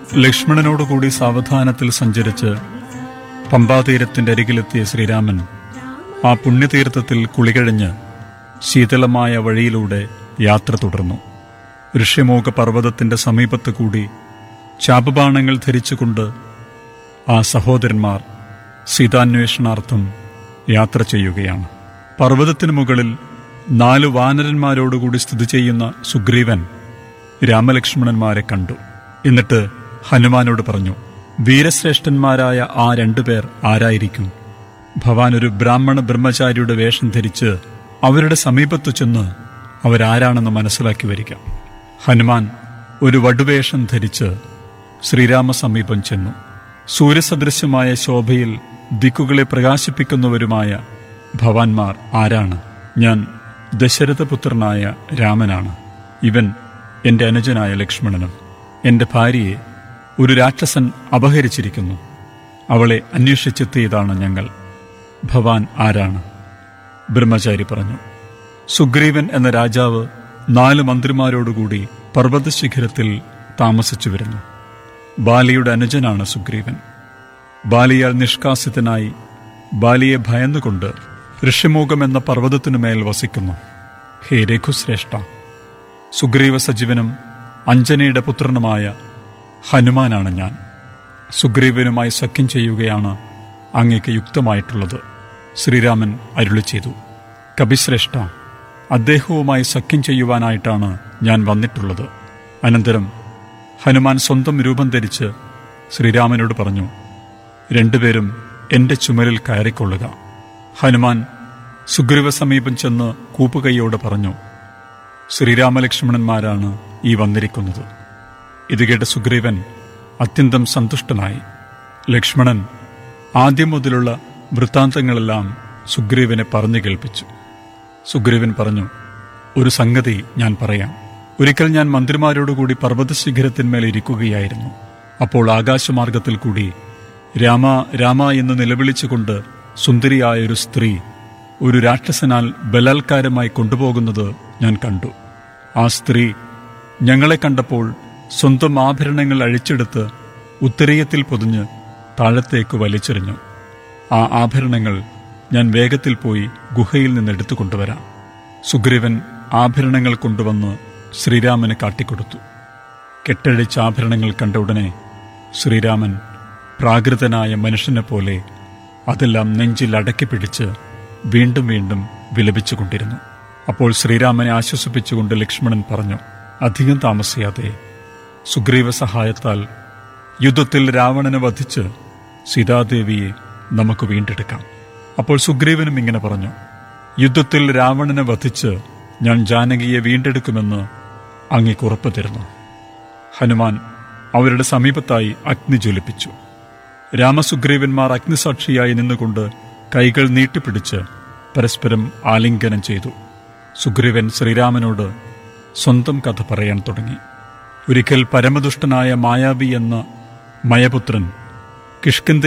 ലക്ഷ്മണനോടുകൂടി സാവധാനത്തിൽ സഞ്ചരിച്ച് പമ്പാതീരത്തിന്റെ അരികിലെത്തിയ ശ്രീരാമൻ ആ പുണ്യതീർത്ഥത്തിൽ കുളികഴിഞ്ഞ് ശീതളമായ വഴിയിലൂടെ യാത്ര തുടർന്നു ഋഷ്യമോക പർവ്വതത്തിന്റെ സമീപത്ത് കൂടി ചാപബാണങ്ങൾ ധരിച്ചുകൊണ്ട് ആ സഹോദരന്മാർ സീതാന്വേഷണാർത്ഥം യാത്ര ചെയ്യുകയാണ് പർവ്വതത്തിനു മുകളിൽ നാല് വാനരന്മാരോടുകൂടി സ്ഥിതി ചെയ്യുന്ന സുഗ്രീവൻ രാമലക്ഷ്മണന്മാരെ കണ്ടു എന്നിട്ട് ഹനുമാനോട് പറഞ്ഞു വീരശ്രേഷ്ഠന്മാരായ ആ രണ്ടുപേർ ആരായിരിക്കും ഭവാൻ ഒരു ബ്രാഹ്മണ ബ്രഹ്മചാരിയുടെ വേഷം ധരിച്ച് അവരുടെ സമീപത്തു ചെന്ന് അവരാരാണെന്ന് മനസ്സിലാക്കി വരിക ഹനുമാൻ ഒരു വടുവേഷം ധരിച്ച് ശ്രീരാമ സമീപം ചെന്നു സൂര്യസദൃശ്യമായ ശോഭയിൽ ദിക്കുകളെ പ്രകാശിപ്പിക്കുന്നവരുമായ ഭവാൻമാർ ആരാണ് ഞാൻ ദശരഥപുത്രനായ രാമനാണ് ഇവൻ എന്റെ അനുജനായ ലക്ഷ്മണനും എന്റെ ഭാര്യയെ ഒരു രാക്ഷസൻ അപഹരിച്ചിരിക്കുന്നു അവളെ അന്വേഷിച്ചെത്തിയതാണ് ഞങ്ങൾ ഭവാൻ ആരാണ് ബ്രഹ്മചാരി പറഞ്ഞു സുഗ്രീവൻ എന്ന രാജാവ് നാല് മന്ത്രിമാരോടുകൂടി പർവ്വതശിഖരത്തിൽ താമസിച്ചു വരുന്നു ബാലിയുടെ അനുജനാണ് സുഗ്രീവൻ ബാലിയാൽ നിഷ്കാസിതനായി ബാലിയെ ഭയന്നുകൊണ്ട് ഋഷിമുഖം എന്ന പർവ്വതത്തിനുമേൽ വസിക്കുന്നു ഹേ രഘുശ്രേഷ്ഠ സുഗ്രീവ സജീവനും അഞ്ജനയുടെ പുത്രനുമായ ഹനുമാനാണ് ഞാൻ സുഗ്രീവനുമായി സഖ്യം ചെയ്യുകയാണ് അങ്ങേക്ക് യുക്തമായിട്ടുള്ളത് ശ്രീരാമൻ അരുളി ചെയ്തു കപിശ്രേഷ്ഠ അദ്ദേഹവുമായി സഖ്യം ചെയ്യുവാനായിട്ടാണ് ഞാൻ വന്നിട്ടുള്ളത് അനന്തരം ഹനുമാൻ സ്വന്തം രൂപം ധരിച്ച് ശ്രീരാമനോട് പറഞ്ഞു രണ്ടുപേരും എന്റെ ചുമലിൽ കയറിക്കൊള്ളുക ഹനുമാൻ സുഗ്രീവ സമീപം ചെന്ന് കൂപ്പുകൈയോട് പറഞ്ഞു ശ്രീരാമലക്ഷ്മണന്മാരാണ് ഈ വന്നിരിക്കുന്നത് ഇത് കേട്ട സുഗ്രീവൻ അത്യന്തം സന്തുഷ്ടനായി ലക്ഷ്മണൻ ആദ്യം മുതലുള്ള വൃത്താന്തങ്ങളെല്ലാം സുഗ്രീവനെ പറഞ്ഞു കേൾപ്പിച്ചു സുഗ്രീവൻ പറഞ്ഞു ഒരു സംഗതി ഞാൻ പറയാം ഒരിക്കൽ ഞാൻ മന്ത്രിമാരോടുകൂടി പർവ്വതശിഖരത്തിന്മേൽ ഇരിക്കുകയായിരുന്നു അപ്പോൾ ആകാശമാർഗത്തിൽ കൂടി രാമ രാമ എന്ന് നിലവിളിച്ചുകൊണ്ട് സുന്ദരിയായ ഒരു സ്ത്രീ ഒരു രാക്ഷസനാൽ ബലാത്കാരമായി കൊണ്ടുപോകുന്നത് ഞാൻ കണ്ടു ആ സ്ത്രീ ഞങ്ങളെ കണ്ടപ്പോൾ സ്വന്തം ആഭരണങ്ങൾ അഴിച്ചെടുത്ത് ഉത്തരീയത്തിൽ പൊതിഞ്ഞ് താഴത്തേക്ക് വലിച്ചെറിഞ്ഞു ആ ആഭരണങ്ങൾ ഞാൻ വേഗത്തിൽ പോയി ഗുഹയിൽ നിന്ന് എടുത്തു കൊണ്ടുവരാം സുഗ്രീവൻ ആഭരണങ്ങൾ കൊണ്ടുവന്ന് ശ്രീരാമന് കാട്ടിക്കൊടുത്തു കെട്ടഴിച്ച ആഭരണങ്ങൾ കണ്ട ഉടനെ ശ്രീരാമൻ പ്രാകൃതനായ മനുഷ്യനെ പോലെ അതെല്ലാം നെഞ്ചിൽ അടക്കി പിടിച്ച് വീണ്ടും വീണ്ടും വിലപിച്ചുകൊണ്ടിരുന്നു അപ്പോൾ ശ്രീരാമനെ ആശ്വസിപ്പിച്ചുകൊണ്ട് ലക്ഷ്മണൻ പറഞ്ഞു അധികം താമസിയാതെ സുഗ്രീവ സഹായത്താൽ യുദ്ധത്തിൽ രാവണനെ വധിച്ച് സീതാദേവിയെ നമുക്ക് വീണ്ടെടുക്കാം അപ്പോൾ സുഗ്രീവനും ഇങ്ങനെ പറഞ്ഞു യുദ്ധത്തിൽ രാവണനെ വധിച്ച് ഞാൻ ജാനകിയെ വീണ്ടെടുക്കുമെന്ന് അങ്ങേക്ക് ഉറപ്പു തരുന്നു ഹനുമാൻ അവരുടെ സമീപത്തായി അഗ്നി ജ്വലിപ്പിച്ചു രാമസുഗ്രീവന്മാർ അഗ്നിസാക്ഷിയായി നിന്നുകൊണ്ട് കൈകൾ നീട്ടിപ്പിടിച്ച് പരസ്പരം ആലിംഗനം ചെയ്തു സുഗ്രീവൻ ശ്രീരാമനോട് സ്വന്തം കഥ പറയാൻ തുടങ്ങി ഒരിക്കൽ പരമദുഷ്ടനായ മായാവി എന്ന മയപുത്രൻ കിഷ്കിന്ത